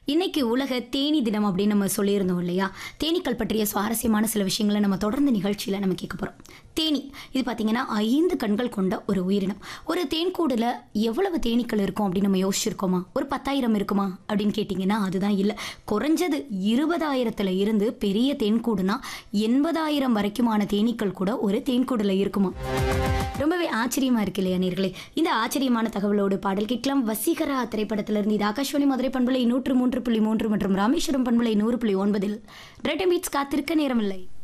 இன்னைக்கு உலக தேனி தினம் அப்படின்னு நம்ம சொல்லியிருந்தோம் இல்லையா தேனீக்கள் பற்றிய சுவாரஸ்யமான சில விஷயங்களை நம்ம தொடர்ந்து நிகழ்ச்சியில் நம்ம கேட்க போகிறோம் தேனி இது பார்த்தீங்கன்னா ஐந்து கண்கள் கொண்ட ஒரு உயிரினம் ஒரு தேன்கூடில் எவ்வளவு தேனீக்கள் இருக்கும் அப்படின்னு நம்ம யோசிச்சிருக்கோமா ஒரு பத்தாயிரம் இருக்குமா அப்படின்னு கேட்டிங்கன்னா அதுதான் இல்லை குறைஞ்சது இருபதாயிரத்துல இருந்து பெரிய தேன்கூடுனா எண்பதாயிரம் வரைக்குமான தேனீக்கள் கூட ஒரு தேன்கூடில் இருக்குமா ரொம்பவே ஆச்சரியமா இருக்கு இல்லையா நேர்களே இந்த ஆச்சரியமான தகவலோடு பாடல் கேட்கலாம் வசீகரா திரைப்படத்திலிருந்து இது ஆகாஷ்வாணி மதுரை பண்பலை நூற்று மூன்று புள்ளி மூன்று மற்றும் ராமேஸ்வரம் பண்பலை நூறு புள்ளி ஒன்பதில் ரெட்டம் பீட்ஸ் காத்திருக்க நேரமில்லை